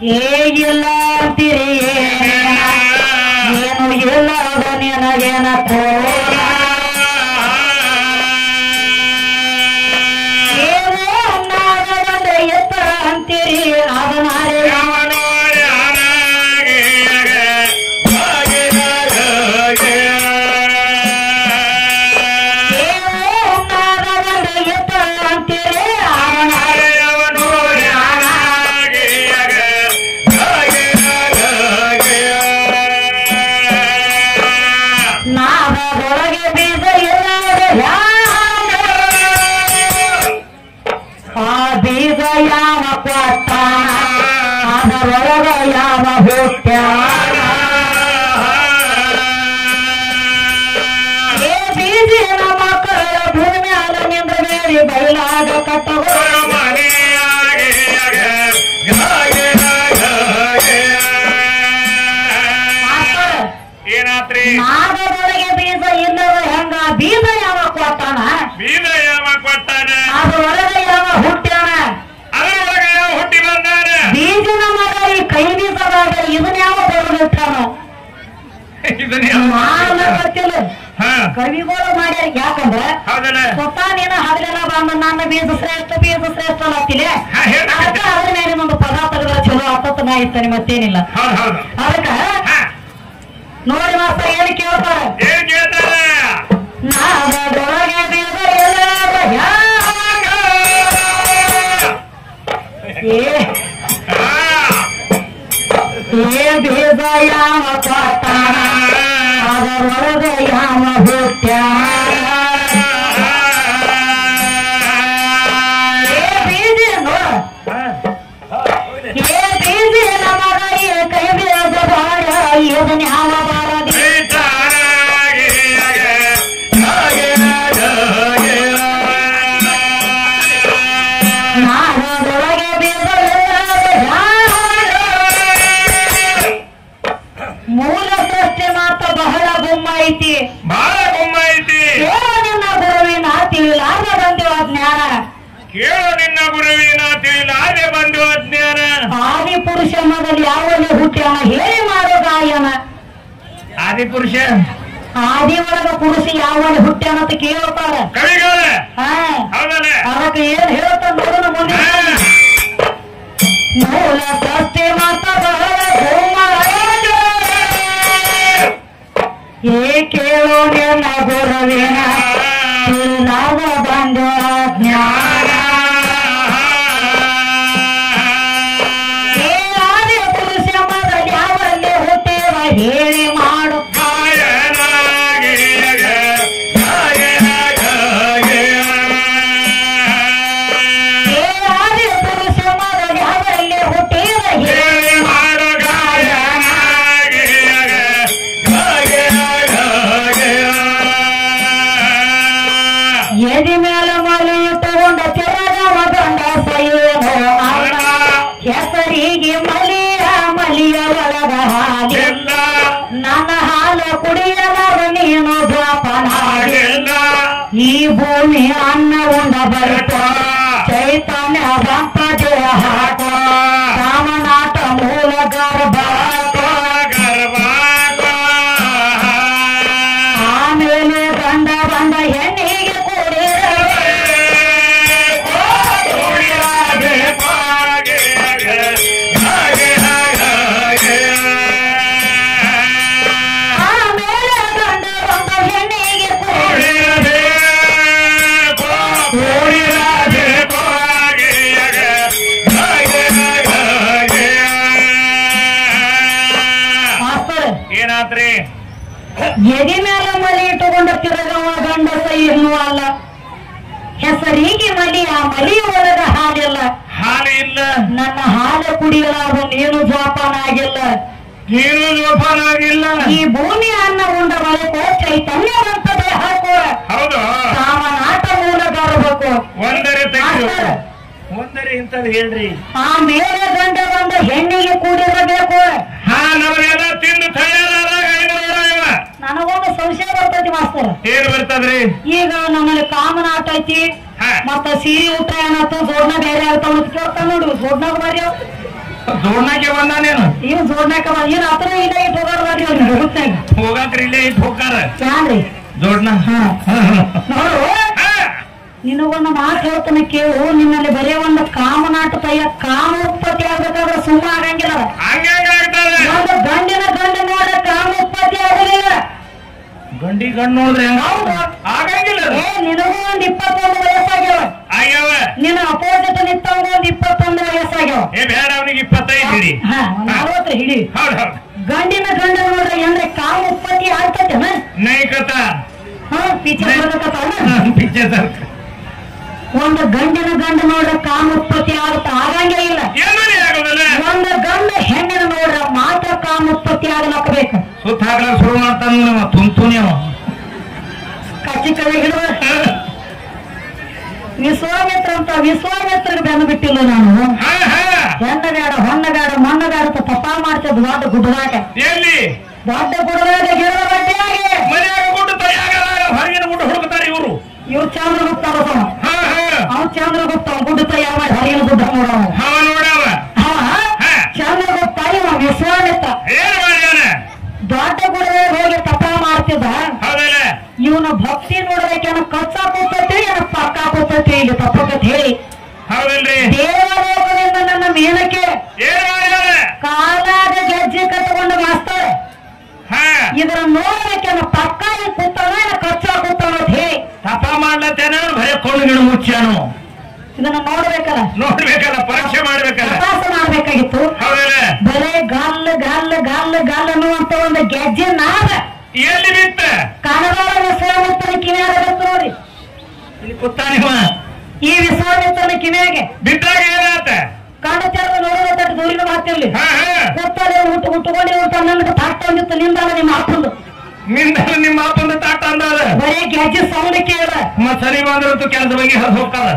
ಹೇಗಿಲ್ಲ ಅಂತೀರಿ ಏನೇನ? ಏನು ಇಲ್ಲದ ನಿನಗೇನ ತೋರ ಏನೋ ಅನ್ನಾಗದಂದ್ರೆ ಎತ್ತ ಅಂತೀರಿ ಅದನಾರೆ ಏನೋ ಅನ್ನಾಗದಂದ್ರೆ ಎತ್ತ ಅಂತೀರಿ ಅದನಾರೆ ನಾದದೊಳಗೆ ಬೀಜ ಇಲ್ಲದ ಯಾವ ಆ ಬೀಜ ಯಾವ ಕೊಟ್ಟಾನ ಅದರೊಳಗ ಯಾವ ಹುಟ್ಟ್ಯಾನ ಏ ಬೀಜಿನ ಮಕ್ಕಳ ಭೂಮಿ ಅಲ ನಿಂದ ಬೇಡಿ ಬಯಲಾದ ಕಟ್ಟವು ಏನಾತ್ರಿ ನಾದದೊಳಗೆ ಬೀಜ ಇಲ್ಲದ ಹೆಂಗ ಬೀಜ ಯಾವ ಕೊಟ್ಟಾನ ಬೀದ ಯಾವ ಕೊಟ್ಟಾನ ಅದರೊಳಗ ಯಾವ ಹುಟ್ಟ್ಯಾನ ಅದರೊಳಗ ಯಾವ ಹುಟ್ಟಿ ಬಂದಾನ ಬೀಜನ ಮಗ ಈ ಕೈ ಬೀಜದಾಗ ಇದನ್ನ ಯಾವ ಬರೋದಿಟ್ಟಾನ ಇದನ್ನ ಯಾವ ನಾನು ಗೊತ್ತಿಲ್ಲ ಹಾ ಕವಿಗಳು ಮಾಡ್ಯಾರ ಯಾಕಂದ್ರ ಹೌದಲ್ಲ ಸ್ವತಃ ನೀನು ಹಗಲೆಲ್ಲ ಬಂದ ನನ್ನ ಬೀಜ ಶ್ರೇಷ್ಠ ಬೀಜ ಶ್ರೇಷ್ಠ ಅನ್ನತ್ತಿಲೆ ಹಾ, ಹೇಳು. ಅದಕ್ಕ ಅದ್ರ ಮೇಲೆ ಒಂದು ಪದ ತೆಗೆದ್ರೆ ಚಲೋ ಆತತ್ ನಾ ಇರ್ತಾನೆ ಮತ್ತೇನಿಲ್ಲ ಹೌದು ಹೌದು ಅದಕ್ಕ ಹಾ ನೋಡಿ ಮಾಸ್ತ ಏನು ಕೇಳ್ತಾರ ಏನ್ ಕೇಳ್ತಾರ ನಾದೊಳಗೆ ಬೀಜ ಎಲ್ಲಾದ ಹ್ಯಾಂಗ? ಏ ಹಾ. ಏ ಬೀಜ ಯಾವ ಕೊಟ್ಟಾನ ಅದರೊಳಗೆ ಯಾವ ಹುಟ್ಟ್ಯಾನ ಏ ಬೀಜ ನೋಡ ಏ ಬೀಜ ನಮಗ ಈ ಕೈ ಬೀಜ ಬಾಳ ಇದನ್ನ ಯಾವ ಬಾರದಿ ನಾಡದೊಳಗೆ ಬೀಜ ಎಲ್ಲಾದ ಹ್ಯಾಂಗ? ಮೂಲ ಸೃಷ್ಟಿ ಮಾತ್ರ ಬಹಳ ಗುಮ್ಮ ಐತಿ ಬಹಳ ಗುಮ್ಮ ಐತಿ ಕೇಳ ನಿನ್ನ ಗುರುವಿನ ತಿಳಿಲಾರ್ದ ಬಂದಿವ ಜ್ಞಾನ ಕೇಳು ನಿನ್ನ ಗುರುವಿನ ತಿಳಿಲಾದೆ ಬಂದು ಅಜ್ಞಾನ ಆದಿ ಪುರುಷ ಮೊದಲು ಯಾವಲ್ಲಿ ಹುಟ್ಟ್ಯಾನ ಹೇಳಿ ಮಾಡೋ ಗಾಯನ ಆದಿಪುರುಷ ಆದಿ ಒಳಗ ಪುರುಷ ಯಾವಲ್ಲಿ ಹುಟ್ಟ್ಯಾನ ಅಂತ ಕೇಳ್ತಾರ ಕವಿಗಳ ಹಾ ಹೌದಲ್ಲ ಅದಕ್ಕೆ ಏನ್ ಹೇಳ್ತಾರ ನೋಡೋಣ ಮುಂದೆ ಹಾ. ಮೂಲ ಸೃಷ್ಟಿ ಮಾತ್ರ ಬಹಳ ಗುಮ್ಮ ಐತಿ. ಏ ಕೇಳೋ ನಿನ್ನ ಗುರುವಿನ ತಿಳಿಲಾರ್ದ ಬಂದಿವ ಜ್ಞಾನ ಏನಾದೆ ಪುರುಷ ಮೊದಲು ಯಾವಲ್ಲಿ ಹುಟ್ಟಿವ ಹೇಳಿ ಮಾಡು ಏನಾದೆ ಪುರುಷ ಮೊದಲು ಯಾವಲ್ಲಿ ಹುಟ್ಟಿವ ಹೇಳಿ ಮಾಡು ಎದಿ ಮೇಲೆ ಮಲಿ ತಗೊಂಡ ತಿರಗವ ಗಂಡ ಸೈನು ಅಣ್ಣ ಹೆಸರಿಗೆ ಮಲಿಯ ಮಲಿಯ ಒಳಗ ಹಾಲಿಲ್ಲ ನನ್ನ ಹಾಲ ಕುಡಿಯಲಾರ ನೀನು ದ್ವಾಪನ ಈ ಭೂಮಿ ಅನ್ನ ಉಂಡ ಬರುತ್ತ ಚೈತನ್ಯ ಬಂತ ದೇಹಾಟ ರಾಮನಾಟ ಮೂಲ ಗರ್ಭ ಆಮೇಲೆ ಗಂಡ ಬಂದ ಹೆಣ್ಣಿಗೆ ಕೂಡಿರ ಆಮೇಲೆ ಗಂಡ ಬಂದ ಹೆಣ್ಣಿಗೆ ಕೂಡಿರ ಮಾಸ್ತರ್ ಏನಾತ್ರಿ ಎದೆ ಮೇಲೆ ಮಲಿ ಇಟ್ಟುಕೊಂಡ ತಿರುಗವ ಗಂಡಸ ಇನ್ನೂ ಅಲ್ಲ ಹೆಸರಿಗೆ ಮಲಿ ಆ ಮಲಿ ಒಳಗ ಹಾಲಿಲ್ಲ ಹಾಲು ಇಲ್ಲ ನನ್ನ ಹಾಲು ಕುಡಿಯಲಾದ ನೀನು ಜೋಪಾನ ಆಗಿಲ್ಲ ನೀನು ಜೋಪಾನಾಗಿಲ್ಲ ಈ ಭೂಮಿ ಅನ್ನ ಉಂಡ ಬಳಿಕ ಚೈತನ್ಯ ಬಂತ ದೇಹಕ್ಕೂ ಹೌದು ಸಾಮನಾಟ ಮೂಲ ಬರಬೇಕು ಒಂದರೆ ತೆಗೆದು ಮಾಸ್ತರ್, ಒಂದರೆ ಇಂಥದ್ದು ಹೇಳ್ರಿ ಆ ಮೇಲೆ ಗಂಡ ಬಂದ ಹೆಣ್ಣಿಗೆ ಕೂಡಿರಬೇಕು ಹಾ ನಮಗೆಲ್ಲ ತಿಂದು ತಯಾರಾದಾಗ ಐದು ಇವ ನನಗೊಂದು ಸಂಶಯ ಬರ್ತೈತಿ ಮಾಸ್ತರ್ ಏನ್ ಬರ್ತದ್ರಿ ಈಗ ನಮ್ಮಲ್ಲಿ ಕಾಮನಾಟ ಐತಿ ಹಾ ಮತ್ತ ಸೀರೆ ಊಟ ಏನಾಯ್ತು ಜೋಡ್ನ ಬೇರೆ ಆಗ್ತಾವ ಅಂತ ಕೇಳ್ತಾನ ನೋಡಿ ಜೋಡ್ನಾಗ ಬರ್ರಿ ಅವ್. ಜೋಡ್ನಾಕೆ ಬಂದಾನೇನು ಇವ್ ಜೋಡ್ನಾಕ ಏನ್ ಹತ್ರ ಇಲ್ಲ ಇಟ್ಟು ಹೋಗೋರ್ರಿ ಅವ್ರಿಗೆ ಹುಟ್ಟಾಗ ಹೋಗಾಕ್ರಿ ಇಲ್ಲೇ ಇಟ್ಟು ಹೋಗಾರ ಯಾನ್ರಿ ಜೋಡ್ನ ಹಾ. ನೋಡು ನಿನಗೊಂದು ಮಾತು ಹೇಳ್ತಾನೆ ಕೇಳು ನಿನ್ನಲ್ಲಿ ಬರೀ ಒಂದು ಕಾಮನಾಟ ತಯ್ಯ ಕಾಮ ಉತ್ಪತ್ತಿ ಆಗ್ಬೇಕಾದ್ರೆ ಸುಮ್ಮ ಆಗಂಗಿಲ್ಲ ಹಂಗಂಗ ಆಗ್ತದೆ ಒಂದು ಗಂಡಿನ ಗಂಡ ನೋಡ ಕಾಮ ಉತ್ಪತ್ತಿ ಆಗುದಿಲ್ಲ ಗಂಡಿ ಗಂಡ್ ನೋಡಿದ್ರೆ ಹೆಂಗ ಹೌದು. ಆಗಂಗಿಲ್ಲ ಅದು. ಏ ನಿನಗೂ ಒಂದ್ ಇಪ್ಪತ್ತೊಂದು ವಯಸ್ಸಾಗ್ಯಾವ ಆಗ್ಯಾವ ನಿನ್ನ ಅಪೋಸಿಟ್ ನಿತ್ತವಂಗ ಒಂದ್ ಇಪ್ಪತ್ತೊಂದು ವಯಸ್ಸಾಗ್ಯಾವ ಏ ಬೇಡ ಅವನಿಗೆ ಇಪ್ಪತ್ತೈದು ಹಿಡಿ ಹಾ ಒಂದ್ ನಲ್ವತ್ತು ಹಿಡಿ ಹೌದು ಹೌದು ಗಂಡಿನ ಗಂಡ ನೋಡ್ರಿ ಅಂದ್ರೆ ಕಾಮ ಉತ್ಪತ್ತಿ ಆಗ್ತೈತೆನ ನೈಕತ ಹಾ ಪೀಚೆ ಬರ್ಬೇಕತ್ತಾನ? ಪಿಕ್ಚರ್ ಸರ್ ಒಂದು ಗಂಡಿನ ಗಂಡ ನೋಡ್ರ ಕಾಮ ಉತ್ಪತ್ತಿ ಆಗುತ್ತ ಆಗಂಗೇ ಇಲ್ಲ ಎಲ್ಲರೂ ಆಗೋದಿಲ್ಲ ಒಂದು ಗಂಡ ಹೆಣ್ಣಿನ ನೋಡ್ರ ಮಾತ್ರ ಕಾಮ ಉತ್ಪತ್ತಿ ಆಗಲಾಕಬೇಕು ಸುತ್ತ ಹಾಕಲ ಶುರು ಮಾಡ್ತಾನ ನಮ್ಮ ತುಂತುನಿ ಅವ ಕಚ್ಚಿ ಕೈ ಹಿಡುವ ವಿಶ್ವಾಮಿತ್ರ ಅಂತ ವಿಶ್ವಾಮಿತ್ರಗೆ ಬೆನ್ನು ಬಿಟ್ಟಿಲ್ಲ ನಾನು ಹಾ ಹಾ ಹೆಣ್ಣಗಾಡ ಹೊಣ್ಣಗಾಡ ಮಣ್ಣಗಾಡ ಅಂತ ತಪ್ಪ ಮಾಡ್ತಿದ್ ದೊಡ್ಡ ಗುಡ್ಡದಾಗ ಎಲ್ಲಿ ದೊಡ್ಡ ಗುಡ್ಡದಾಗ ಗಿಡದ ಬಡ್ಡಿಯಾಗಿ ಮನ್ಯಾಗ ಗುಡ್ಡ ತಯಾಗ ಹೊರಗಿನ ಗುಡ್ಡ ಹುಡುಕ್ತಾರೆ ಇವರು ಇವ್ರು ಚಂದ್ರಗುಪ್ತ ಅರಸವ ಹಾ ಹಾ ಅವ್ನು ಚಂದ್ರಗುಪ್ತ ಅವ್ನ್ ಗುಡ್ಡ ತಯಾರ ಮಾಡಿ ಹೊರಗಿನ ಗುಡ್ಡ ನೋಡವ ಹವ ನೋಡವ ಅವ ಚಂದ್ರಗುಪ್ತ ಇವ ವಿಶ್ವಾಮಿತ್ರ ಏನ್ ಮಾಡ್ಯಾನ ದೊಡ್ಡ ಗುಡ್ಡದಾಗ ಹೋಗಿ ತಪ ಮಾಡ್ತಿದ್ದ ಹೌದಲ್ಲ ಇವನ ಭಕ್ತಿ ನೋಡ್ಬೇಕೇನ ಕಚ್ಚಾ ಕೂತೈತಿ ಏನ ಪಕ್ಕ ಕೂತೈತಿ ಇಲ್ಲಿ ತಪ್ಪಕತ್ ಹೇಳಿ ಹೌದಲ್ರಿ ದೇವಲೋಕದಿಂದ ನನ್ನ ಮೇಲಕ್ಕೆ ಏನ್ ಮಾಡ್ಯಾನ ಕಾಲಾಗ ಗೆಜ್ಜೆ ಕಟ್ಟಿಕೊಂಡು ಮಾಸ್ತಾರೆ ಹಾ ಇದರ ನೋಡ್ಬೇಕೇನ ಪಕ್ಕ ಇಲ್ಲಿ ಕೂತಾನ ಏನ ಕಚ್ಚಾ ಕೂತಾನ ಅಂತ ಹೇಳಿ ತಪ ಮಾಡ್ಲತ್ತೇನ ಬರೀ ಕೊಂಡು ಗಿಡ ಮುಚ್ಚಾನು ಇದನ್ನ ನೋಡ್ಬೇಕಲ್ಲ ನೋಡ್ಬೇಕಲ್ಲ ಪರೀಕ್ಷೆ ಮಾಡ್ಬೇಕಲ್ಲ ತಪಾಸ ಮಾಡ್ಬೇಕಾಗಿತ್ತು ಹೌದಲ್ಲ ಬರೇ ಗಲ್ ಗಲ್ ಗಲ್ ಗಲ್ ಅನ್ನುವಂತ ಒಂದು ಗೆಜ್ಜೆ ನಾದ ಎಲ್ಲಿ ಬಿತ್ತ ಕನಗಾಲ ವಿಶ್ವಾಮಿತ್ರನ ಕಿವಿಯಾಗ ಬಿತ್ತು ನೋಡಿ ಇಲ್ಲಿ ಕೂತಾನಿವ ಈ ವಿಶ್ವಾಮಿತ್ರನ ಕಿವಿಯಾಗೆ ಬಿದ್ದಾಗ ಏನಾತ ಕಣ್ಣ ತೆರೆದು ನೋಡೋದ ತಟ್ಟು ದೂರಿನ ಮಾತಿರ್ಲಿ ಹಾ ಹಾ ಕೂತಲ್ಲಿ ಊಟ ಉಟ್ಕೊಂಡು ಊಟ ನನಗೆ ತಾಟ್ ತಂದಿತ್ತು ನಿಂದಾನ ನಿಮ್ಮ ಅಪ್ಪಂದು ನಿಂದ ನಿಮ್ಮ ಅಪ್ಪಂದ ತಾಟ ಅಂದಾದ ಬರೇ ಗೆಜ್ಜೆ ಸೌಂಡ್ ಕೇಳ ಮತ್ ಸರಿ ಬಂದ್ರಂತೂ ಕೆಲಸ ಬಗ್ಗೆ ಹರಿದು ಹೋಗ್ತದ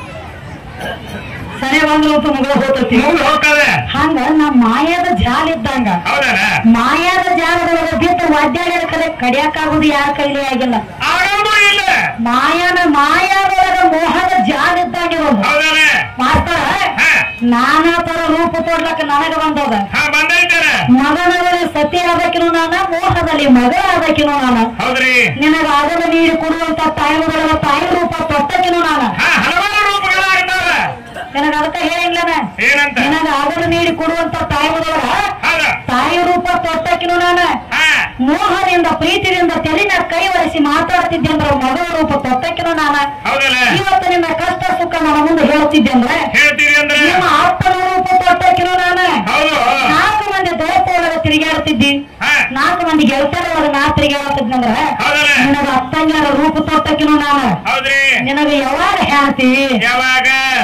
ಸರಿ ಬಂದ್ರು ಅಂತ ಮುಗಿದ ಹೋಗ್ತತಿ ಮುಗಿದು ಹೋಗ್ತದೆ ಹಂಗ ನಮ್ಮ ಮಾಯಾದ ಜಾಲ ಇದ್ದಂಗ ಹೌದಲ್ಲ ಮಾಯಾದ ಜಾಲದೊಳಗ ಬಿಟ್ಟು ವಾದ್ಯಾಡ್ಯಾರ ಕಲೆ ಕಡಿಯಕ್ಕಾಗುದು ಯಾರ ಕೈಲಿ ಆಗಿಲ್ಲ ಆಗಂಗೂ ಇಲ್ಲ ಮಾಯಾನ ಮಾಯಾದೊಳಗ ಮೋಹದ ಜಾಲ ಇದ್ದಂಗ ಇರೋದು ಹೌದಲ್ಲ ಮಾಡ್ತಾರ ಹಾ ನಾನಾ ತರ ರೂಪ ಕೊಡ್ಲಕ್ಕ ನನಗ ಬಂದದ ಹಾ ಬಂದೈತಾರ ಮಗನಲ್ಲಿ ಸತಿ ಆದಕಿನೂ ನಾನ ಮೋಹದಲ್ಲಿ ಮಗ ಆದಕಿನೂ ನಾನ ಹೌದ್ರಿ ನಿನಗ ಆಗಲು ನೀಡಿ ಕೊಡುವಂತ ತಾಯಿಗಳ ತಾಯಿ ರೂಪ ತೊಟ್ಟಕಿನೂ ನಾನ ಹಾ ಹಲವಾರು ರೂಪಗಳಾಗ್ತಾವ ನಿನಗ ಅದಕ್ಕ ಹೇಳಿಲ್ಲನ ಏನಂತ ನಿನಗ ಆಗಲು ನೀಡಿ ಕೊಡುವಂತ ತಾಯಿಗಳ ಹೌದ ತಾಯಿ ರೂಪ ತೊಟ್ಟಕಿನೂ ನಾನ ಹಾ ಮೋಹದಿಂದ ಪ್ರೀತಿಯಿಂದ ತೆಲಿನ ಕೈ ಒರೆಸಿ ಮಾತಾಡ್ತಿದ್ದೆ ಅಂದ್ರ ಮಗಳ ರೂಪ ತೊಟ್ಟಕಿನೂ ನಾನ ಹೌದಲ್ಲ ಇವತ್ತು ನಿನ್ನ ಕಷ್ಟ ಸುಖ ನನ್ನ ಮುಂದೆ ಹೇಳ್ತಿದ್ದೆ ಅಂದ್ರೆ ಹೇಳ್ತೀರಿ ಅಂದ್ರೆ ನಿಮ್ಮ ಅಪ್ಪನ ರೂಪ ತೊಟ್ಟಕಿನೂ ನಾನ ಹೌದು ನಾಲ್ಕು ಮಂದಿ ದೋಪ ಒಳಗ ತಿರುಗಾಡ್ತಿದ್ದಿ ಹಾ ನಾಲ್ಕು ಮಂದಿ ಗೆಳತರ ಒಳಗ ನಾ ತಿರುಗಾಡ್ತಿದ್ನಂದ್ರ ಹೌದಲ್ಲ ನಿನಗ ಅತ್ತಂಗ್ಯಾರ ರೂಪ ತೊಟ್ಟಕಿನೂ ನಾನು ಹೌದ್ರಿ ನಿನಗೆ ಯಾವಾಗ ಹೇಳ್ತೀವಿ ಯಾವಾಗ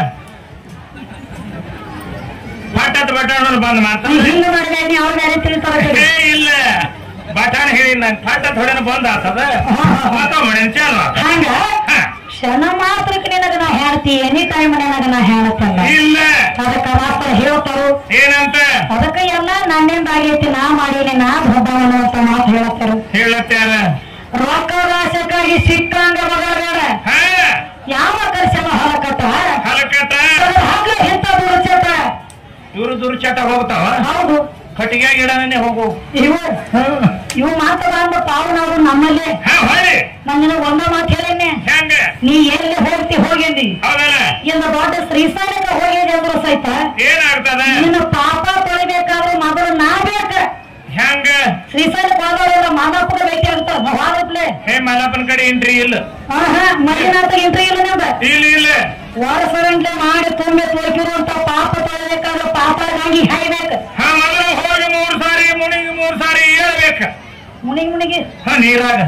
ಪಟ್ಟದ ಬಟಾಣ ಬಂದ್ ನೀ ಮಾಡ್ತಾನೆ ಹಿಂಗ ಮಾಡಿದ್ರೆ ನೀ ಅವ್ರ ಬೇರೆ ತಿಳಿತಾರ ಏ ಇಲ್ಲ ಬಟಾಣ ಹೇಳಿ ನನ್ ಪಟ್ಟ ಥೋಡೆನ ಬಂದ್ ಆಗ್ತದ ಮಾತಾವ್ ಮಾಡಿ ಚಾಲು ಹಂಗ ಹಾ. ಕ್ಷಣ ಮಾತ್ರಕ್ಕೆ ನಿನಗ ನಾ ಹೇಳ್ತಿ ಎನಿ ಟೈಮ್ ನಿನಗ ನಾ ಹೇಳತ್ತಲ್ಲ ಇಲ್ಲ ಅದಕ್ಕ ಮಾತ್ರ ಹೇಳ್ತಾರು ಏನಂತ ಅದಕ್ಕ ಎಲ್ಲ ನನ್ನಿಂದ ಆಗೈತಿ ನಾ ಮಾಡೀನಿ ನಾ ದೊಡ್ಡವನು ಅಂತ ಮಾತು ಹೇಳತ್ತಾರು ಹೇಳತ್ಯಾರ ರೊಕ್ಕ ರಾಶಕ್ಕಾಗಿ ಸಿಕ್ಕಂಗ ಮಗಳ ಹಾ ಯಾವ ಕರ್ಸನ ಹೊಲಕಟ್ಟ ಹಲಕಟ ಅದ್ರ ಹಗ್ಗ ಎಂತ ದುರ್ಚಟ ಇವ್ರು ದುರ್ಚಟ ಹೋಗ್ತಾವ ಹೌದು ಕಟ್ಟಿಗೆ ಗಿಡನೇ ಹೋಗು ಇವು ಇವು ಮಾತನಾಡ ತಾವು ನಾವು ನಮ್ಮಲ್ಲಿ ಹಾ ಹೊಳಿ ನಾನು ನಿನಗೆ ಒಂದ ಮಾತು ಹೇಳಿನಿ ಹೆಂಗ ನೀ ಎಲ್ಲಿ ಹೋಗ್ತಿ ಹೋಗಿದ್ದಿ ಹೌದಲ್ಲ ಇನ್ನು ದೊಡ್ಡ ಶ್ರೀಶೈಲಕ್ಕೆ ಹೋಗಿದ್ದೆ ಅಂದ್ರು ಸಹಿತ ಏನಾಗ್ತದ ನಿನ್ನ ಪಾಪ ತೊಳಿಬೇಕಾದ್ರೆ ಮೊದಲು ನಾ ಬೇಕ ಹೆಂಗ ಶ್ರೀಶೈಲಕ್ಕೆ ಹೋದವರೆಲ್ಲ ಮಾದಾಪುರ ಭೇಟಿ ಆಗ್ತಾರ ಹೋಗಪ್ಲೆ ಹೇ ಮಲ್ಲಪ್ಪನ ಕಡೆ ಎಂಟ್ರಿ ಇಲ್ಲ ಹಾ ಹಾ ಮರಿನಾಥ ಇಂಟ್ರಿ ಇಲ್ಲ ನಿಮ್ದ ಇಲ್ಲ ಇಲ್ಲ ವರ್ಷಗಂಟ್ಲೆ ಮಾಡಿ ತುಂಬಿ ತೊಳಕಿರುವಂತ ಪಾಪ ತೊಳಿಬೇಕಾದ್ರೆ ಪಾಪ ಹಂಗಿ ಹಾಯ್ಬೇಕು ಹಾ ಮೊದಲು ಹೋಗಿ ಮೂರ್ ಸಾರಿ ಮುನಿಗಿ ಮೂರ್ ಸಾರಿ ಹೇಳ್ಬೇಕ ಮುನಿಗ್ ಮುನಿಗಿ ಹಾ ನೀರಾಗ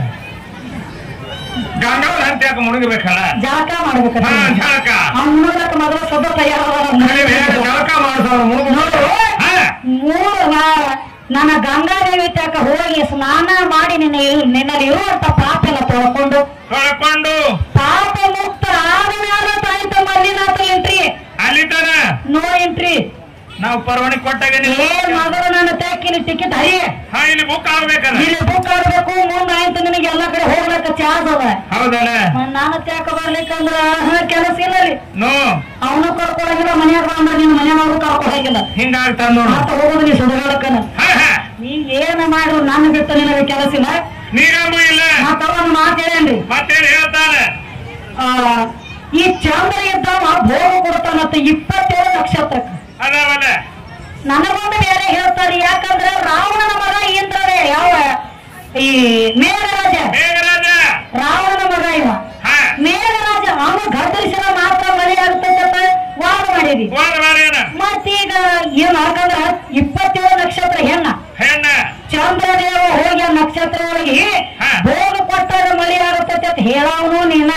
ಗಂಗಾವಳ ಹಂತ್ಯಾಕ ಮುಳುಗಬೇಕಲ್ಲ ಜಳಕ ಮಾಡ್ಬೇಕು ಹಾ ಜಳಕ ಅನ್ನೋದಕ್ಕೆ ಮೊದಲು ಸದ ಕಡಿಮೆ ತಯಾರ ಜಳಕ ಮಾಡ್ತಾವ ಮುಳುಗು ಹಾ ಮೂರು ವಾರ ನನ್ನ ಗಂಗಾದೇವಿ ತಕ ಹೋಗಿ ಸ್ನಾನ ಮಾಡಿ ನಿನ್ನ ಇರು- ನಿನ್ನಲ್ಲಿ ಇರುವಂತ ಪಾಪ ಎಲ್ಲ ತೊಳ್ಕೊಂಡು ತೊಳ್ಕೊಂಡು ಪಾಪ ಮುಕ್ತ ಆದ್ಮೇಲೆ ತಾಯಿತ ಮಲ್ಲಿನಾಥ ಎಂಟ್ರಿ ಅಲ್ಲಿ ತನ ನೋ ಎಂಟ್ರಿ ನಾವು ಪರವಾನಿಗೆ ಕೊಟ್ಟಾಗ ಏ ಮೊದಲು ನನ್ನ ತೆಕ್ಕಿನ ಟಿಕೆಟ್ ಹರಿ ಹಾ ಇಲ್ಲಿ ಬುಕ್ ಆಗ್ಬೇಕಲ್ಲ ಇಲ್ಲಿ ಬುಕ್ ಆಗ್ಬೇಕು ಮುಂದೆ ಆಯ್ತು ನಿನಗೆ ಎಲ್ಲ ಕಡೆ ಹೋಗ್ಲಕ್ಕ ತ್ಯಾಸ ಅದ ಹೌದಲ್ಲ ಮತ್ತ್ ನಾನು ತ್ಯಾಕ ಬರ್ಲಿಕ್ಕಂದ್ರ ಹ, ಕೆಲಸ ಇಲ್ಲ ರೀ ನೋ ಅವನು ಕರ್ಕೊಳಗಿಲ್ಲ ಮನ್ಯಾಗ ಬಂದ್ರ ನಿನ್ನ ಮನೆಯವರು ಕರ್ಕೊಳಗಿಲ್ಲ ಹಿಂಗಾಗ್ತಾನ ನೋಡು ಮತ್ತ ಹೋಗುದು ನೀ ಸುಡಗಾಡಕ್ಕನ ಹಾ ಹಾ ನೀ ಏನ ಮಾಡ್ರು ನನ್ನ ಬಿಟ್ಟು ನಿನಗೆ ಕೆಲಸ ಇಲ್ಲ ನೀರಂಬು ಇಲ್ಲ ಮತ್ತ ಅವನು ಮಾತು ಹೇಳೇನ್ರಿ ಮತ್ತೇನ್ ಹೇಳ್ತಾನೆ ಆ, ಈ ಚಂದ್ರ ಇದ್ದವ ಭೋಗ ಕೊಡ್ತಾನಂತ ಇಪ್ಪತ್ತೇಳು ನಕ್ಷತ್ರಕ್ಕೆ ಅದಾವಲ್ಲ ನನಗೊಂದು ಬೇರೆ ಹೇಳ್ತಾರೆ ಯಾಕಂದ್ರೆ ರಾವಣನ ಮಗ ಇಂದ್ರವೇ ಯಾವ ಈ ಮೇಘರಾಜ ಮೇಘರಾಜ ರಾವಣನ ಮಗ ಇವ ಹಾ ಮೇಘರಾಜ ಅವನು ಗದ್ದರಿಸಿದ ಮಾತ್ರ ಮಳೆ ಆಗ್ತದೆ ಅಂತ ವಾದ ಮಾಡಿದಿ ಹೋದ ಬಾರೇನ ಮತ್ತೀಗ ಏನ್ ಯಾಕಂದ್ರ ಇಪ್ಪತ್ತೇಳು ನಕ್ಷತ್ರ ಹೆಣ್ಣ ಹೆಣ್ಣ ಚಂದ್ರದೇವ ಹೋಗಿ ಆ ನಕ್ಷತ್ರ ಒಳಗೆ ಹಾ. ಭೋಗ ಕೊಟ್ಟಾಗ ಮಳೆ ಆಗುತ್ತದೆ ಅಂತ ಹೇಳವನು ನೀನ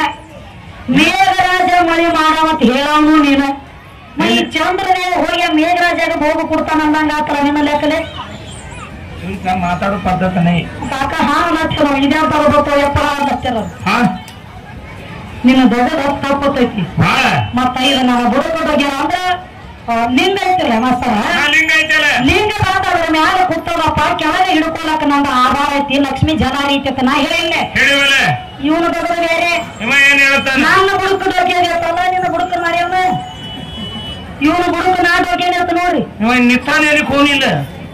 ಮೇಘರಾಜ ಮಳೆ ಮಾಡವಂತ ಹೇಳವನು ನೀನು ಮ ಈ ಚಂದ್ರದೇವ ಹೋಗಿ ಆ ಮೇಘರಾಜಾಗ ಭೋಗ ಕೊಡ್ತಾನ ಅಂದಂಗ ಆತಲ್ಲ ನಿನ್ನ ಲೆಕ್ಕಲೆ ಈಗ ಮಾತಾಡೋ ಪದ್ಧತಿನೇ ಕಾಕ ಹಾ ಅನ್ನತ್ತಿರ ಇದೇ ತಗೋಬೇಕು ಎಪ್ಪ ಅನ್ನತ್ತಿರ ಹಾ ನಿನ್ನ ದೊಡ್ಡ ತಪ್ಪತೈತಿ ಬಾಳ ಮತ್ತ ಇದು ನಾನು ಬುಡಕೊಟ್ಟೋಗ್ಯಾರ ಅಂದ್ರ ಆ, ಲಿಂಗ ಐತಿಲ್ಲ ಮಾಸ್ತರ ಹಾ ಲಿಂಗ ಐತಲ್ಲ ಲಿಂಗ ಮಾತಾಡಿದ್ರೆ ಮ್ಯಾಲ ಕೂತದಪ್ಪ ಕೆಳಗೆ ಹಿಡ್ಕೊಳಕ ನಂದು ಆಧಾರ ಐತಿ ಲಕ್ಷ್ಮಿ ಜನ ಐತಿ ಅಂತ ನಾ ಹೇಳಿಲ್ಲ ಹೇಳಿವಲ್ಲ ಇವನು ಬರೋದು ಬೇರೆ ಇವ ಏನ್ ಹೇಳ್ತಾನ ನನ್ನ ಬುಡಕದ ಹೋಗ್ಯಾಗತ್ತಲ್ಲ ನಿನ್ನ ಬುಡಕ ಮಾರ್ಯವನ ಇವನು ಬುಡಕ ನಾಟ್ ಹೋಗ್ಯಾನ ನೋಡ್ರಿ ಇವ ನಿತ್ತಾನೆ ಎಲ್ಲಿ ಕೂನಿಲ್ಲ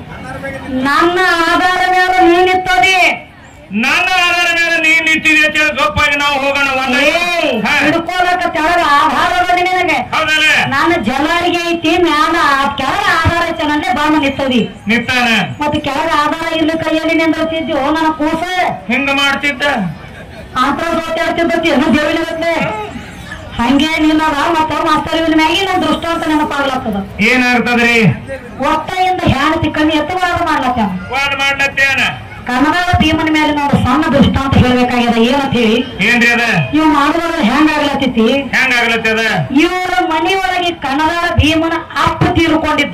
ನನ್ನ ಆಧಾರ ಮೇಲೆ ನೀನಿತ್ತದಿ ನನ್ನ ಆಧಾರ ಮೇಲೆ ನೀನ್ ನಿಂತಿದೆ ಅಂತ ಹೇಳಿ ಗಪ್ಪಾಗಿ ನಾವು ಹೋಗೋಣ ಒಂದ ಏ ಹಿಡ್ಕೊಳಕ ತೆಳಗ ಆಧಾರ ಅದ ನಿನಗೆ ಹೌದಲ್ಲ ನನ್ನ ಜಲಾರಿಗೆ ಐತಿ ಮ್ಯಾಲ ಆ ಕೆಳಗ ಆಧಾರ ಐತಿ ನಂದೇ ಬಾಮ ನಿತ್ತದಿ ನಿತ್ತಾನ ಮತ್ತೆ ಕೆಳಗ ಆಧಾರ ಇಲ್ಲ ಕೈಯಲ್ಲಿ ನಿಂದಿರ್ತಿದ್ಯೋ ನನ್ನ ಕೂಸ ಹಿಂಗ ಮಾಡ್ತಿದ್ದ ಆತರ ಸೋತಾಡ್ತಿದ್ದತಿ ಏನೋ ದೇವಿನ ಗತ್ಲೆ ಹಂಗೆ ನಿನ್ನದ ಮತ್ತ ಮಾಸ್ತರ್ ಇವನ ಮ್ಯಾಗಿ ನನ್ನ ದೃಷ್ಟಾಂತ ನೆನಪಾಗ್ಲತ್ತದ ಏನಾಗ್ತದ್ರಿ ಒಟ್ಟೆಯಿಂದ ಹ್ಯಾಣತಿ ಕಣ್ಣಿ ಎತ್ತುವಾದ ಮಾಡ್ಲತ್ತ ವಾದ ಮಾಡ್ಲತ್ತೇನ ಕನ್ನಡದ ಭೀಮನ ಮೇಲೆ ನಾವು ಸಣ್ಣ ದೃಷ್ಟಾಂತ ಹೇಳ್ಬೇಕಾಗ್ಯದ ಏನಂತ ಹೇಳಿ ಏನ್ರಿ ಅದ ಇವ್ ಮಾಡುವಾಗ ಹೆಂಗಾಗ್ಲತ್ತೈತಿ ಹೆಂಗ ಆಗ್ಲತ್ತದ ಇವರ ಮನೆಯೊಳಗೆ ಕನ್ನಡ ಭೀಮನ ಅಪ್ಪ ತೀರ್ಕೊಂಡಿದ್ದ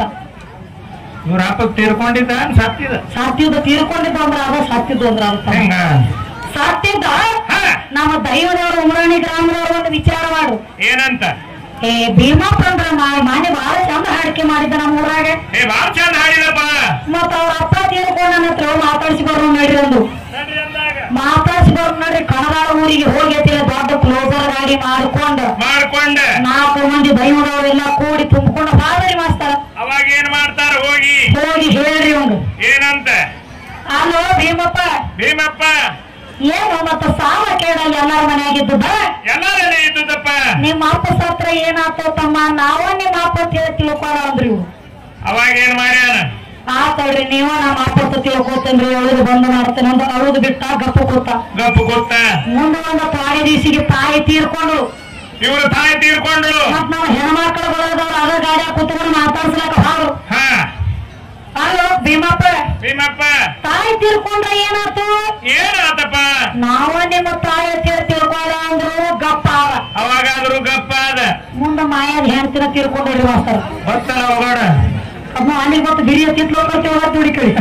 ಇವ್ರ ಅಪ್ಪಗ್ ತೀರ್ಕೊಂಡಿದ್ದ ಸತ್ತಿದ ಸತ್ತಿದ್ದ ತೀರ್ಕೊಂಡಿದ್ದ ಅಂದ್ರ ಅದ ಸತ್ತಿದ್ದು ಅಂದ್ರ ಅರ್ಥ ಹೆಂಗ ಸತ್ತಿದ್ದ ಹಾ ನಮ್ಮ ದೈವದವರು ಉಮರಾಣಿ ಗ್ರಾಮದವರು ಒಂದು ವಿಚಾರ ಮಾಡು ಏನಂತ ಏ ಭೀಮಪ್ಪ ಅಂದ್ರ ಮಾ- ಮಾನೆ ಬಹಳ ಚಂದ ಹಾಡಿಕೆ ಮಾಡಿದ್ದ ನಮ್ಮ ಊರಾಗ ಏ ಬಾಳ ಚಂದ ಹಾಡಿದಪ್ಪ ಮತ್ತ ಅವ್ರ ಅಪ್ಪ ತೀರ್ಕೊಂಡ ಹತ್ರ ಮಾತಾಡ್ಸಿ ಬರೋ ನಡ್ರಿ ಅಂದು ನಡ್ರಿ ಅಂದಾಗ ಮಾತಾಡ್ಸಿ ಬರೋ ನಡ್ರಿ ಕಣದಾಳ ಊರಿಗೆ ಹೋಗಿ ಅಂತೇಳಿ ದೊಡ್ಡ ಕ್ಲೋಸರ್ ಗಾಡಿ ಮಾಡ್ಕೊಂಡ ಮಾಡ್ಕೊಂಡ ನಾಲ್ಕು ಮಂದಿ ದೈವದವರೆಲ್ಲ ಕೂಡಿ ತುಂಬಿಕೊಂಡು ಹಾದರಿ ಮಾಸ್ತಾರ ಅವಾಗ ಏನ್ ಮಾಡ್ತಾರ ಹೋಗಿ ಹೋಗಿ ಹೇಳ್ರಿ ಒಂದು ಏನಂತ ಅಲ್ಲೋ ಭೀಮಪ್ಪ ಭೀಮಪ್ಪ ಏನು ಮತ್ತ ಸಾಲ ಕೇಳ ಎಲ್ಲಾರ ಮನೆಯಾಗಿದ್ದದ ಎಲ್ಲಾರೇ ಇದ್ದುದಪ್ಪ ನಿಮ್ಮ ಅಪ್ಪ ಸತ್ರ ಏನಾತೋ ತಮ್ಮ ನಾವ ನಿಮ್ಮ ಅಪ್ಪ ಅಂತ ಹೇಳಿ ತಿಳ್ಕೊಳ ಅಂದ್ರಿ ಇವ್ರು ಅವಾಗ ಏನ್ ಮಾಡ್ಯಾನ ಆತಳ್ರಿ ನೀವ ನಮ್ಮ ಅಪ್ಪ ಅಂತ ತಿಳ್ಕೊತೇನ್ರಿ ಅಳುದು ಬಂದು ಮಾಡ್ತೇನೆ ಅಂತ ಅಳುದು ಬಿಟ್ಟ ಗಪ್ಪ ಕೂತ ಗಪ್ಪು ಗೊತ್ತ ಮುಂದೆ ಒಂದು ತಾಯಿ ದಿವಸಿಗೆ ತಾಯಿ ತೀರ್ಕೊಂಡು ಇವ್ರ ತಾಯಿ ತೀರ್ಕೊಂಡ್ರು ಮತ್ ನಾವು ಹೆಣ್ಮಕ್ಳು ಬರೋದವ್ರು ಅದ ಗಾಡಿಯಾಗ ಕೂತ್ಕೊಂಡು ಮಾತಾಡ್ಸ್ಲಕ್ಕ ಹಾರು ಹಾ ಅಲ್ಲೋ ಭೀಮಪ್ಪ ಭೀಮಪ್ಪ ತಾಯಿ ತೀರ್ಕೊಂಡ್ರೆ ಏನಾತು ಏನಾತಪ್ಪ ನಾವ ನಿಮ್ಮ ತಾಯಿ ಅಂತ ಹೇಳಿ ತಿಳ್ಕೊಳ ಅಂದ್ರು ಗಪ್ಪ ಆದ ಅವಾಗಾದ್ರೂ ಗಪ್ಪ ಅದ ಮುಂದೆ ಮಾಯಾದ ಹೆಣ್ತಿನ ತೀರ್ಕೊಂಡ್ರಿ ಮಾಸ್ತರ್ ಬರ್ತಾನ ಹೋಗೋಣ ಅಮ್ಮ ಅಲ್ಲಿ ಗೊತ್ತು ಬಿರಿಯ ತಿತ್ಲೋ ಬರ್ತೀವಿ ಹೋಗ್ತೀವಿ ಹುಡುಕಿ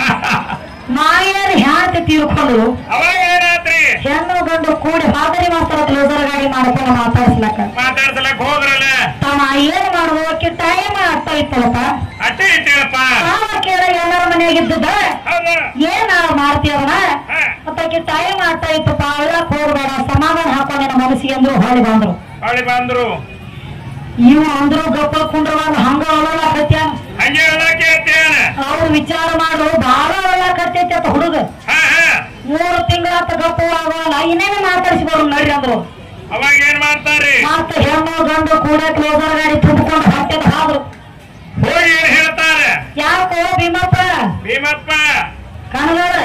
ಮಾಯಾದ ಹೆಣ್ತಿ ತೀರ್ಕೊಂಡು ಅವಾಗ ಏನಾತ್ರಿ ಹೆಣ್ಣು ಗಂಡು ಕೂಡಿ ಮಾದರಿ ಮಾಸ್ತರ ಕ್ಲೋಸರ್ ಗಾಡಿ ಮಾಡ್ಕೊಂಡು ಮಾತಾಡ್ಸ್ಲಕ್ಕ ಮಾತಾಡ್ಸಲಕ್ ಹೋದ್ರಲ್ಲ ತಮ್ಮ ಏನ್ ಮಾಡುವಕ್ಕೆ ಟೈಮ್ ಆಗ್ತಾ ಇತ್ತಲ್ಲಪ್ಪ ಅಟ್ಟೆ ಇಟ್ಟೇಳಪ್ಪ ಸಾಲ ಕೇಳ ಎಲ್ಲರ ಮನೆಯಾಗಿದ್ದದ ಹೌದ ಏನ್ ಮಾಡ್ತೀವನ ಹಾ ಮತ್ತಕ್ಕೆ ಟೈಮ್ ಆಗ್ತಾ ಇತ್ತಪ್ಪ ಅಳ್ಳಕ್ ಹೋಗ್ಬೇಡ ಸಮಾಧಾನ ಹಾಕೊಂಡಿನ ಮನಸ್ಸಿಗೆ ಅಂದ್ರು ಹೊಳಿ ಬಂದ್ರು ಹೊಳಿ ಬಂದ್ರು ಇವು ಅಂದ್ರು ಗಪ್ಪ ಕುಂಡ್ರವಾಗ ಹಂಗ ಒಳ್ಳಾಕತ್ಯಾನ ಹಂಗೆ ಹೇಳಕ್ಕೆ ಇರ್ತೇನ ಅವ್ರು ವಿಚಾರ ಮಾಡು ಬಹಳ ಒಳ್ಳಾಕತ್ತೈತಿ ಅಂತ ಹುಡುಗ ಹಾ ಹಾ ಮೂರು ತಿಂಗಳಾತ ಗಪ್ಪವಾಗಲ್ಲ ಇನ್ನೇನು ಮಾತಾಡಿಸ್ಬೋದು ನಡ್ರಿ ಅಂದ್ರು ಅವಾಗ ಏನ್ ಮಾಡ್ತಾರ್ರಿ ಮತ್ತ ಹೆಣ್ಣು ಗಂಡು ಕೂಡ ಕ್ಲೋಸರ್ ಗಾಡಿ ತುಂಬಿಕೊಂಡು ಹತ್ತೆದ ಹಾದ್ರು ಹೋಗಿ ಏನ್ ಹೇಳ್ತಾರೆ ಯಾಕೋ ಭೀಮಪ್ಪ ಭೀಮಪ್ಪ ಕನ್ನಡ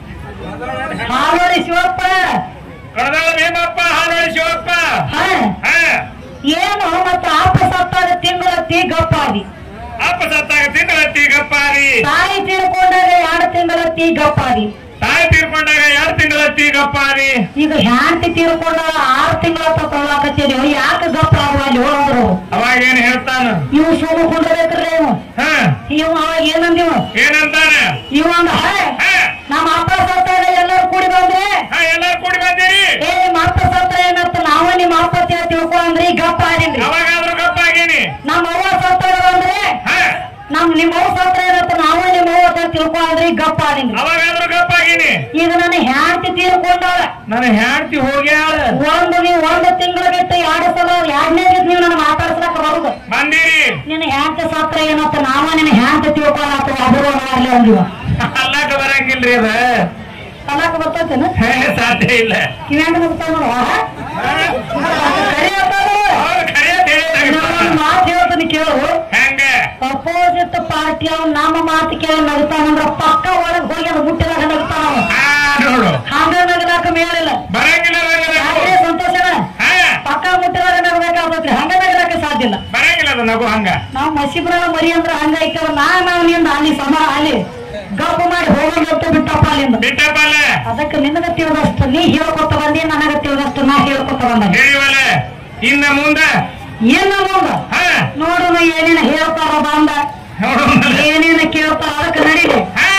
ಹಾಲೋಡಿ ಶಿವಪ್ಪ ಕಣದಾಳ ಭೀಮಪ್ಪ ಹಾನೋಳಿ ಶಿವಪ್ಪ ಹ ಹಾ ಏನು ಮತ್ತ ಆಪ ಸತ್ತಾಗ ತಿಂಗಳ ತೀ ಗಪ್ಪಾದಿ ಅಪ್ಪ ಸತ್ತಾಗ ತಿಂಗಳತ್ತಿ ಗಪ್ಪಾರಿ ತಾಯಿ ತೀರ್ಕೊಂಡಾಗ ಎರಡು ತಿಂಗಳ ತೀ ಗಪ್ಪಾದಿ ತಾಯಿ ತೀರ್ಕೊಂಡಾಗ ಎರಡು ತಿಂಗಳತ್ತಿ ಗಪ್ಪಾರಿ ಈಗ ಹ್ಯಾಂತಿ ತೀರ್ಕೊಂಡಾಗ ಆರು ತಿಂಗಳ ತೊಗೊಳಕತ್ತೀರಿ ಯಾಕೆ ಗಪ್ಪ ಆಗುವಲ್ಲಿ ಹೋದ್ರು ಅವಾಗ ಏನ್ ಹೇಳ್ತಾನ ಇವು ಸುಮ್ಮ ಕುಂಡ್ರಬೇಕ್ರಿ ಇವು ಹಾ ಇವ ಅವಾಗ ಏನಂದಿವ ಏನಂತಾನ ಇವ ಅಂದ ಹೇ ಹಾ ನಮ್ಮ ಅಪ್ಪ ಸತ್ತಾಗ ಎಲ್ಲರೂ ಕೂಡಿ ಬಂದ್ರೆ ಹಾ ಎಲ್ಲಾರು ಕೂಡಿ ಬಂದಿರಿ ಏ ನಿಮ್ಮ ಅಪ್ಪ ಸತ್ತ ಏನತ್ತ ನಾವ ನಿಮ್ಮ ಅಪ್ಪ ಅಂತ ಹೇಳಿ ತಿಳ್ಕೊ ಅಂದ್ರಿ ಗಪ್ಪ ಆದಿನ್ರಿ ಅವಾಗಾದ್ರೂ ಗಪ್ಪಾಗೀನಿ ನಮ್ಮ ಅವ್ವ ಸತ್ತಾಗ ಬಂದ್ರೆ ಹಾ ನಮ್ ನಿಮ್ಮ ಅವ್ವ ಸತ್ತ ಏನತ್ತ ನಾವ ನಿಮ್ಮ ಅವ್ವ ಅಂತ ಹೇಳಿ ತಿಳ್ಕೊ ಅಂದ್ರಿ ಗಪ್ಪ ಆದಿನ್ರಿ ಅವಾಗಾದ್ರೂ ಗಪ್ಪಾಗೀನಿ ಈಗ ನನ್ನ ಹ್ಯಾಂತಿ ತೀರ್ಕೊಂಡಾಳ ನನ್ನ ಹೆಂಡತಿ ಹೋಗ್ಯಾಳ ಒಂದು ನೀವು ಒಂದು ತಿಂಗಳ ಬಿಟ್ಟು ಎರಡು ಸಲ ಎರಡನೇ ನೀವು ನನ್ನ ಮಾತಾಡ್ಸಲಕ್ಕ ಬರುದು ಬಂದಿರಿ ನಿನ್ನ ಹ್ಯಾಂತಿ ಸತ್ರ ಏನತ್ತ ನಾವ ನಿನ್ನ ಹ್ಯಾಂತಿ ತಿಳ್ಕೊಳತ್ತ ಅದ್ರ ಮಾಡ್ಲಿ ಅಂದಿವ ಅಲ್ಲಾಕ ಬರಂಗಿಲ್ರಿ ಅದ ಕಲಾಕ ಬರ್ತೈತೇನ ಹೇ, ಸಾಧ್ಯ ಇಲ್ಲ ಕಿವ್ಯಾಂಡ ಮುಗ್ತಾವ ನೋಡು ಆಹಾ. ಕರೆ ಹೇಳ್ತಾಳು. ಅವ್ರು ಕರೆಯತ್ ಹೇಳಿದಾಗ ಇನ್ನೊಂದು ಮಾತು ಹೇಳ್ತೀನಿ ಕೇಳು ಹೆಂಗ ಅಪೋಸಿಟ್ ಪಾರ್ಟಿ ಅವ್ನು ನಮ್ಮ ಮಾತು ಕೇಳಿ ನಗ್ತಾನಂದ್ರ ಪಕ್ಕ ಒಳಗ್ ಹೋಗಿ ಅದು ಮುಟ್ಟಿದಾಗ ನಗ್ತಾನ ಅವ. ಆ ನೋಡು ಹಂಗ ನಗಲಾಕ ಮೇಲಿಲ್ಲ ಬರಂಗಿಲ್ಲ ನಂಗದ ಯಾಕೆ ಸಂತೋಷನ ಹಾ ಪಕ್ಕ ಮುಟ್ಟಿದಾಗ ನಗಬೇಕಾಗ್ತೈತ್ರಿ ಹಂಗ ನಗಲಾಕ ಸಾಧ್ಯ ಇಲ್ಲ ಬರಂಗಿಲ್ಲ ಅದು ನಗು ಹಂಗ ನಾವು ಮಸಿಬ್ರನ ಮರಿ ಅಂದ್ರ ಹಂಗ ಐತವ ನಾ ನಾವು ನಿಂದ ಅಲ್ಲಿ ಸಮ ಅಲ್ಲಿ ಗಪ್ಪ ಮಾಡಿ ಹೋಗೋದಂತ ಬಿಟ್ಟಪ್ಪ ಅಲ್ಲಿಂದ ಬಿಟ್ಟಪ್ಪಲ್ಲ ಅದಕ್ಕೆ ನಿನಗ ತಿಳಿದಷ್ಟು ನೀ ಹೇಳ್ಕೊತ ಬಂದಿ ನನಗ ತಿಳಿದಷ್ಟು ನಾ ಹೇಳ್ಕೊತ ಬಂದ ಹೇಳಿವಲ್ಲ ಇನ್ನ ಮುಂದ ಏನ ಮುಂದ ಹಾ ನೋಡೋಣ ಏನೇನ ಹೇಳ್ತಾರ ಬಂದ ನೋಡು ಏನೇನ ಕೇಳ್ತಾರ ಅದಕ್ಕೆ ನಡೀಲಿ ಹಾ